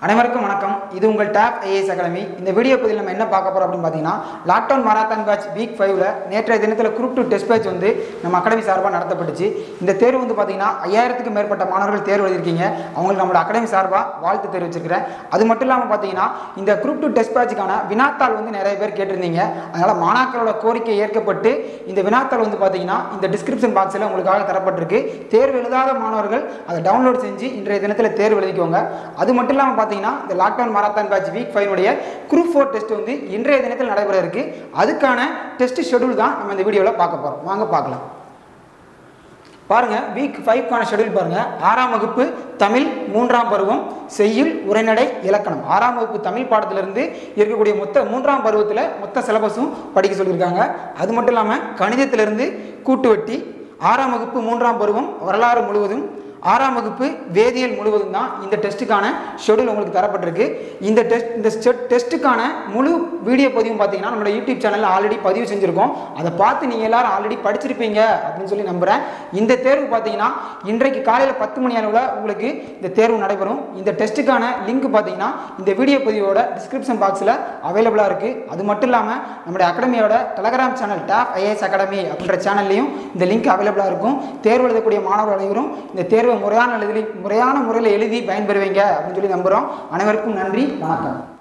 அனைவருக்கும் வணக்கம் இது உங்கள் டேப் ஐஏஎஸ் அகாடமி இந்த வீடியோ பதிவில் நம்ம என்ன பார்க்க போறோம் அப்படின்னு பார்த்தீங்கன்னா லாக்டவுன் மராத்தான் பேட்ச் வீக் ஃபைவ்ல நேற்றைய தினத்தில் குரூப் டூ டெஸ்ட் பேட்ச் வந்து நம்ம அகாடமி சார்பாக நடத்தப்பட்டுச்சு இந்த தேர்வு வந்து பார்த்தீங்கன்னா ஐயாயிரத்துக்கும் மேற்பட்ட மாணவர்கள் தேர்வு எழுதியிருக்கீங்க அவங்களுக்கு நம்மளோட அகாடமி சார்பாக வாழ்த்து தெரிவிச்சிருக்கிறேன் அது மட்டும் இல்லாமல் பார்த்தீங்கன்னா இந்த குரூப் டூ டெஸ்ட் பேட்சுக்கான வினாத்தாள் வந்து நிறைய பேர் கேட்டிருந்தீங்க அதனால் மாணாக்கரோட கோரிக்கை ஏற்கப்பட்டு இந்த வினாத்தாள் வந்து பார்த்தீங்கன்னா இந்த டிஸ்கிரிப்ஷன் பாக்ஸில் உங்களுக்காக தரப்பட்டிருக்கு தேர்வு எழுதாத மாணவர்கள் அதை டவுன்லோட் செஞ்சு இன்றைய தினத்தில் தேர்வு எழுதிக்கோங்க அது மட்டும் இல்லாமல் பார்த்தீங்கன்னா இந்த லாக்டவுன் மராத்தான் பேட்ச் வீக் ஃபைனுடைய குரூப் ஃபோர் டெஸ்ட் வந்து இன்றைய தினத்தில் நடைபெற இருக்கு அதுக்கான டெஸ்ட் ஷெடியூல் தான் நம்ம இந்த வீடியோவில் பார்க்க போகிறோம் வாங்க பார்க்கலாம் பாருங்க வீக் ஃபைவ்க்கான ஷெடியூல் பாருங்க ஆறாம் வகுப்பு தமிழ் மூன்றாம் பருவம் செய்யுள் உரைநடை இலக்கணம் ஆறாம் வகுப்பு தமிழ் பாடத்திலிருந்து இருக்கக்கூடிய மொத்த மூன்றாம் பருவத்தில் மொத்த சிலபஸும் படிக்க சொல்லியிருக்காங்க அது மட்டும் இல்லாமல் கணிதத்திலிருந்து கூட்டு வட்டி ஆறாம் வகுப்பு மூன்றாம் பருவம் வரலாறு முழுவதும் ஆறாம் வகுப்பு வேதியியல் முழுவதும் தான் இந்த டெஸ்ட்டுக்கான ஷெடியூல் உங்களுக்கு தரப்பட்டிருக்கு இந்த டெஸ்ட் இந்த டெஸ்ட்டுக்கான முழு வீடியோ பதிவும் பார்த்தீங்கன்னா நம்மளோட யூடியூப் சேனலில் ஆல்ரெடி பதிவு செஞ்சுருக்கோம் அதை பார்த்து நீங்கள் எல்லாரும் ஆல்ரெடி படிச்சிருப்பீங்க அப்படின்னு சொல்லி நம்புகிறேன் இந்த தேர்வு பார்த்தீங்கன்னா இன்றைக்கு காலையில் பத்து மணி அளவில் உங்களுக்கு இந்த தேர்வு நடைபெறும் இந்த டெஸ்ட்டுக்கான லிங்க் பார்த்தீங்கன்னா இந்த வீடியோ பதிவோட டிஸ்கிரிப்ஷன் பாக்ஸில் அவைலபிளாக இருக்குது அது மட்டும் இல்லாமல் நம்முடைய அகாடமியோட டெலகிராம் சேனல் டேப் ஐஏஎஸ் அகாடமி அப்படின்ற சேனல்லையும் இந்த லிங்க் அவைலபிளாக இருக்கும் தேர்வு எழுதக்கூடிய மாணவர்கள் அனைவரும் இந்த தேர்வை முறையான எழுதி முறையான முறையில் எழுதி பயன்பெறுவீங்க அப்படின்னு சொல்லி நம்புகிறோம் அனைவருக்கும் நன்றி வணக்கம்